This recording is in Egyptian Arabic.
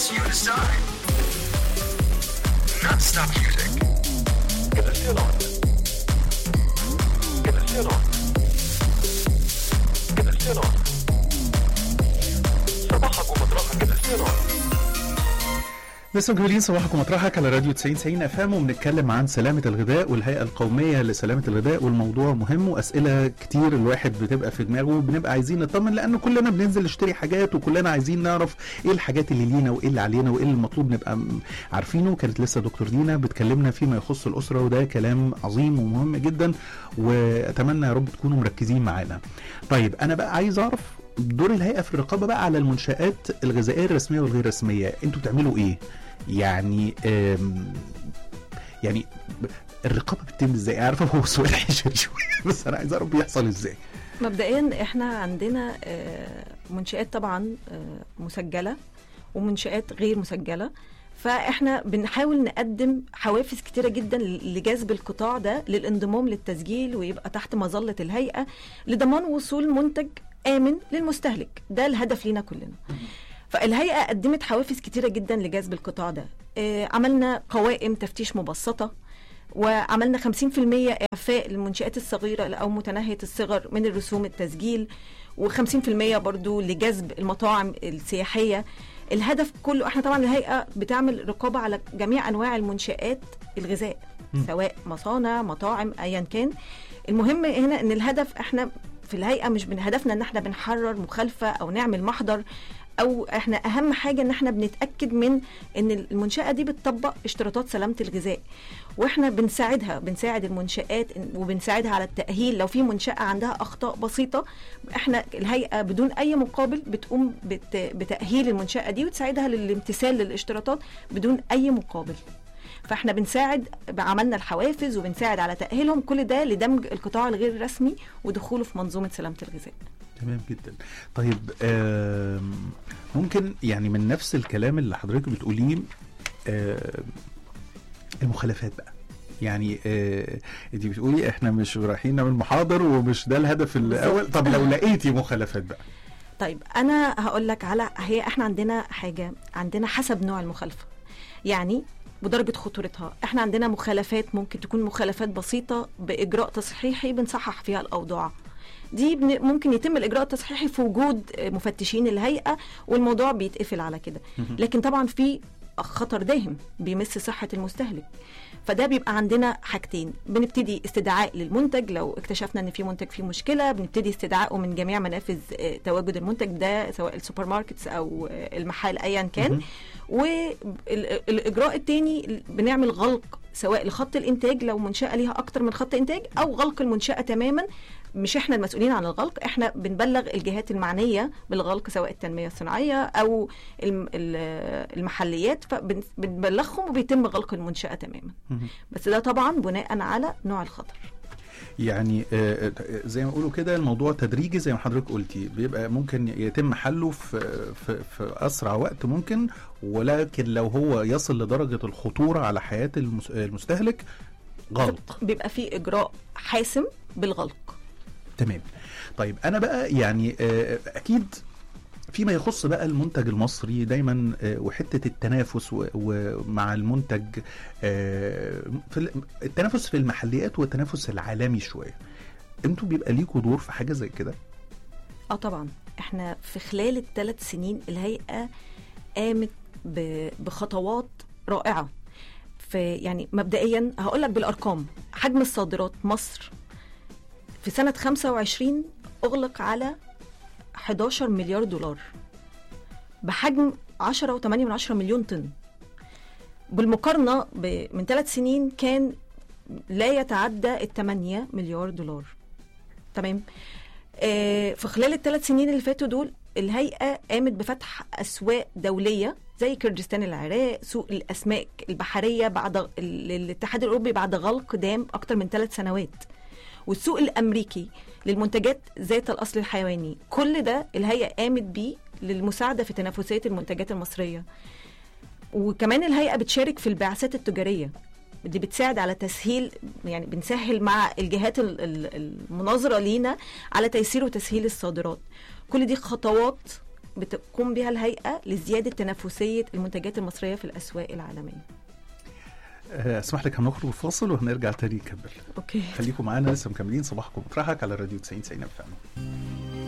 you decide. Non-stop music. Estacional. Estacional. Estacional. صباحك ومطرحك estacional. لسه مكملين صباحكم مطرحك على راديو 90 90 اف ام وبنتكلم عن سلامه الغذاء والهيئه القوميه لسلامه الغذاء والموضوع مهم واسئله كتير الواحد بتبقى في دماغه وبنبقى عايزين نطمن لان كلنا بننزل نشتري حاجات وكلنا عايزين نعرف ايه الحاجات اللي لينا وايه اللي علينا وايه اللي المطلوب نبقى م- عارفينه كانت لسه دكتور دينا بتكلمنا فيما يخص الاسره وده كلام عظيم ومهم جدا واتمنى يا رب تكونوا مركزين معانا. طيب انا بقى عايز اعرف دور الهيئه في الرقابه بقى على المنشات الغذائيه الرسميه والغير رسميه انتوا بتعملوا ايه؟ يعني آم، يعني ب- الرقابه بتتم ازاي؟ عارفه هو سؤال حشري شويه بس انا عايز اعرف بيحصل ازاي؟ مبدئيا احنا عندنا آه، منشآت طبعا آه، مسجلة ومنشآت غير مسجلة فاحنا بنحاول نقدم حوافز كتيرة جدا لجذب القطاع ده للانضمام للتسجيل ويبقى تحت مظلة الهيئة لضمان وصول منتج آمن للمستهلك ده الهدف لينا كلنا فالهيئة قدمت حوافز كتيرة جدا لجذب القطاع ده آه، عملنا قوائم تفتيش مبسطة وعملنا 50% إعفاء للمنشآت الصغيرة أو متناهية الصغر من الرسوم التسجيل و50% برضو لجذب المطاعم السياحية الهدف كله احنا طبعا الهيئة بتعمل رقابة على جميع أنواع المنشآت الغذاء سواء مصانع مطاعم أيا كان المهم هنا ان الهدف احنا في الهيئة مش من هدفنا ان احنا بنحرر مخالفة او نعمل محضر او احنا اهم حاجه ان احنا بنتاكد من ان المنشاه دي بتطبق اشتراطات سلامه الغذاء واحنا بنساعدها بنساعد المنشات إن- وبنساعدها على التاهيل لو في منشاه عندها اخطاء بسيطه احنا الهيئه بدون اي مقابل بتقوم بت بتاهيل المنشاه دي وتساعدها للامتثال للاشتراطات بدون اي مقابل فاحنا بنساعد عملنا الحوافز وبنساعد على تاهيلهم كل ده لدمج القطاع الغير الرسمي ودخوله في منظومه سلامه الغذاء تمام جدا طيب آم، ممكن يعني من نفس الكلام اللي حضرتك بتقوليه آم، المخالفات بقى يعني آه انت بتقولي احنا مش رايحين نعمل محاضر ومش ده الهدف الاول طب لو لقيتي مخالفات بقى طيب انا هقول لك على هي احنا عندنا حاجه عندنا حسب نوع المخالفه يعني ودرجه خطورتها احنا عندنا مخالفات ممكن تكون مخالفات بسيطه باجراء تصحيحي بنصحح فيها الاوضاع دي بن- ممكن يتم الاجراء التصحيحي في وجود مفتشين الهيئه والموضوع بيتقفل على كده لكن طبعا في خطر داهم بيمس صحه المستهلك فده بيبقى عندنا حاجتين بنبتدي استدعاء للمنتج لو اكتشفنا ان في منتج فيه مشكله بنبتدي استدعائه من جميع منافذ آه، تواجد المنتج ده سواء السوبر ماركتس او آه، المحال ايا كان والاجراء الثاني بنعمل غلق سواء لخط الانتاج لو منشاه ليها اكتر من خط انتاج او غلق المنشاه تماما مش احنا المسؤولين عن الغلق احنا بنبلغ الجهات المعنيه بالغلق سواء التنميه الصناعيه او الم- ال- المحليات فبنبلغهم وبيتم غلق المنشاه تماما بس ده طبعا بناء على نوع الخطر يعني آه، آه، زي ما بيقولوا كده الموضوع تدريجي زي ما حضرتك قلتي بيبقى ممكن يتم حله في في في اسرع وقت ممكن ولكن لو هو يصل لدرجه الخطوره على حياه المس- المستهلك غلط بيبقى في اجراء حاسم بالغلق تمام طيب انا بقى يعني آه، اكيد فيما يخص بقى المنتج المصري دايما آه، وحته التنافس و- ومع المنتج آه، في ال- التنافس في المحليات والتنافس العالمي شويه انتوا بيبقى ليكوا دور في حاجه زي كده اه طبعا احنا في خلال الثلاث سنين الهيئه قامت ب- بخطوات رائعه في يعني مبدئيا هقول لك بالارقام حجم الصادرات مصر في سنه 25 اغلق على 11 مليار دولار بحجم 10.8 من 10 مليون طن بالمقارنه ب- من ثلاث سنين كان لا يتعدى ال 8 مليار دولار تمام آه، في خلال الثلاث سنين اللي فاتوا دول الهيئه قامت بفتح اسواق دوليه زي كردستان العراق سوق الاسماك البحريه بعد ال- الاتحاد الاوروبي بعد غلق دام اكتر من ثلاث سنوات والسوق الامريكي للمنتجات ذات الاصل الحيواني كل ده الهيئه قامت بيه للمساعده في تنافسيه المنتجات المصريه وكمان الهيئه بتشارك في البعثات التجاريه دي بتساعد على تسهيل يعني بنسهل مع الجهات ال- ال- المناظره لينا على تيسير وتسهيل الصادرات كل دي خطوات بتقوم بها الهيئه لزياده تنافسيه المنتجات المصريه في الاسواق العالميه آه، اسمح لك هنخرج فاصل وهنرجع تاني نكمل اوكي خليكم معانا لسه مكملين صباحكم مطرحك على راديو 90 90 اف ام